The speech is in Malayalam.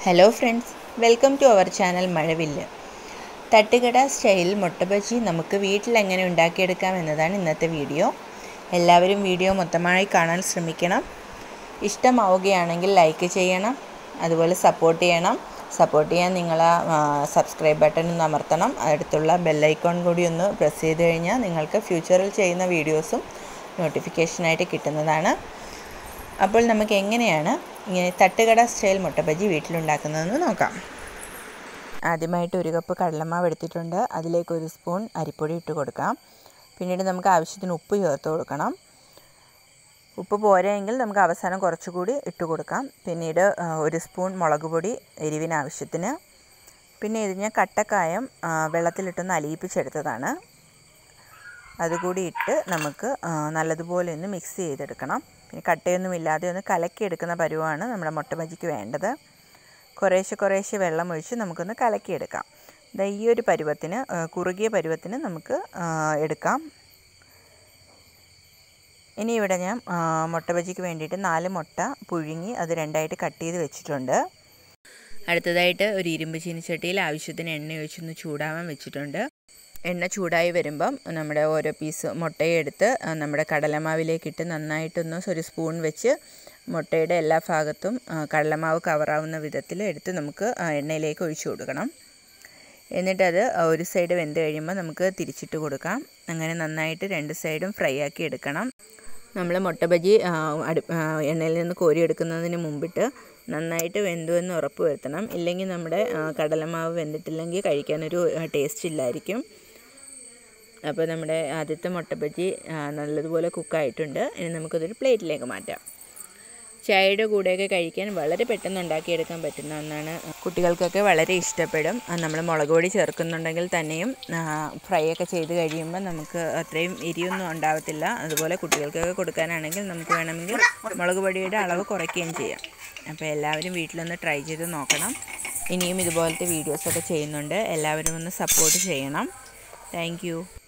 hello friends welcome to our channel Mazhavillu Thattukada style മുട്ടബജി നമുക്ക് വീട്ടിൽ എങ്ങനെ ഉണ്ടാക്കിയെടുക്കാം എന്നതാണ് ഇന്നത്തെ വീഡിയോ എല്ലാവരും വീഡിയോ മൊത്തമായി കാണാൻ ശ്രമിക്കണം ഇഷ്ടമാവുകയാണെങ്കിൽ ലൈക്ക് ചെയ്യണം അതുപോലെ സപ്പോർട്ട് ചെയ്യണം സപ്പോർട്ട് ചെയ്യാൻ നിങ്ങൾ ആ സബ്സ്ക്രൈബ് ബട്ടൺ ഒന്ന് അമർത്തണം അടുത്തുള്ള ബെല്ലൈക്കോൺ കൂടി ഒന്ന് പ്രസ് ചെയ്ത് കഴിഞ്ഞാൽ നിങ്ങൾക്ക് ഫ്യൂച്ചറിൽ ചെയ്യുന്ന വീഡിയോസും നോട്ടിഫിക്കേഷനായിട്ട് കിട്ടുന്നതാണ് അപ്പോൾ നമുക്ക് എങ്ങനെയാണ് ഇങ്ങനെ തട്ടുകട സ്റ്റൈൽ മുട്ടബജി വീട്ടിലുണ്ടാക്കുന്നതെന്ന് നോക്കാം ആദ്യമായിട്ട് ഒരു കപ്പ് കടലമാവ് എടുത്തിട്ടുണ്ട് അതിലേക്ക് ഒരു സ്പൂൺ അരിപ്പൊടി ഇട്ട് കൊടുക്കാം പിന്നീട് നമുക്ക് ആവശ്യത്തിന് ഉപ്പ് ചേർത്ത് കൊടുക്കണം ഉപ്പ് പോരെങ്കിൽ നമുക്ക് അവസാനം കുറച്ചുകൂടി ഇട്ട് കൊടുക്കാം പിന്നീട് ഒരു സ്പൂൺ മുളക് പൊടി എരിവിന് ആവശ്യത്തിന് പിന്നെ ഇത് ഞാൻ കട്ടക്കായം വെള്ളത്തിലിട്ടൊന്ന് അലിയിപ്പിച്ചെടുത്തതാണ് അതുകൂടി ഇട്ട് നമുക്ക് നല്ലതുപോലെ ഒന്ന് മിക്സ് ചെയ്തെടുക്കണം പിന്നെ കട്ടയൊന്നും ഇല്ലാതെ ഒന്ന് കലക്കിയെടുക്കുന്ന പരുവമാണ് നമ്മുടെ മുട്ട ബജിക്ക് വേണ്ടത് കുറേശ്ശെ കുറേശ്ശെ വെള്ളം ഒഴിച്ച് നമുക്കൊന്ന് കലക്കിയെടുക്കാം ഇതാ ഈ ഒരു പരുവത്തിന് കുറുകിയ പരുവത്തിന് നമുക്ക് എടുക്കാം ഇനി ഇവിടെ ഞാൻ മുട്ട ബജിക്ക് വേണ്ടിയിട്ട് നാല് മുട്ട പുഴുങ്ങി അത് രണ്ടായിട്ട് കട്ട് ചെയ്ത് വെച്ചിട്ടുണ്ട് അടുത്തതായിട്ട് ഒരു ഇരുമ്പ് ചീനിച്ചട്ടിയിൽ ആവശ്യത്തിന് എണ്ണ ഒഴിച്ചൊന്ന് ചൂടാവാൻ വെച്ചിട്ടുണ്ട് എണ്ണ ചൂടായി വരുമ്പം നമ്മുടെ ഓരോ പീസ് മുട്ടയെടുത്ത് നമ്മുടെ കടലമാവിലേക്കിട്ട് നന്നായിട്ടൊന്ന് ഒരു സ്പൂൺ വെച്ച് മുട്ടയുടെ എല്ലാ ഭാഗത്തും കടലമാവ് കവറാവുന്ന വിധത്തിൽ എടുത്ത് നമുക്ക് എണ്ണയിലേക്ക് ഒഴിച്ചു കൊടുക്കണം എന്നിട്ടത് ഒരു സൈഡ് വെന്ത് കഴിയുമ്പോൾ നമുക്ക് തിരിച്ചിട്ട് കൊടുക്കാം അങ്ങനെ നന്നായിട്ട് രണ്ട് സൈഡും ഫ്രൈ ആക്കി എടുക്കണം നമ്മൾ മുട്ട ബജി അടു എണ്ണയിൽ നിന്ന് കോരിയെടുക്കുന്നതിന് മുമ്പിട്ട് നന്നായിട്ട് വെന്തു എന്ന് ഉറപ്പ് വരുത്തണം ഇല്ലെങ്കിൽ നമ്മുടെ കടലമാവ് വെന്തിട്ടില്ലെങ്കിൽ കഴിക്കാനൊരു ടേസ്റ്റ് ഇല്ലായിരിക്കും അപ്പോൾ നമ്മുടെ ആദ്യത്തെ മുട്ട ബജി നല്ലതുപോലെ കുക്കായിട്ടുണ്ട് ഇനി നമുക്കതൊരു പ്ലേറ്റിലേക്ക് മാറ്റാം ചായയുടെ കൂടെയൊക്കെ കഴിക്കാൻ വളരെ പെട്ടെന്ന് ഉണ്ടാക്കിയെടുക്കാൻ പറ്റുന്ന ഒന്നാണ് കുട്ടികൾക്കൊക്കെ വളരെ ഇഷ്ടപ്പെടും നമ്മൾ മുളക് പൊടി ചേർക്കുന്നുണ്ടെങ്കിൽ തന്നെയും ഫ്രൈ ഒക്കെ ചെയ്ത് കഴിയുമ്പോൾ നമുക്ക് അത്രയും എരിയൊന്നും ഉണ്ടാവത്തില്ല അതുപോലെ കുട്ടികൾക്കൊക്കെ കൊടുക്കാനാണെങ്കിൽ നമുക്ക് വേണമെങ്കിൽ മുളക് പൊടിയുടെ അളവ് കുറയ്ക്കുകയും ചെയ്യാം അപ്പോൾ എല്ലാവരും വീട്ടിലൊന്ന് ട്രൈ ചെയ്ത് നോക്കണം ഇനിയും ഇതുപോലത്തെ വീഡിയോസൊക്കെ ചെയ്യുന്നുണ്ട് എല്ലാവരും ഒന്ന് സപ്പോർട്ട് ചെയ്യണം താങ്ക്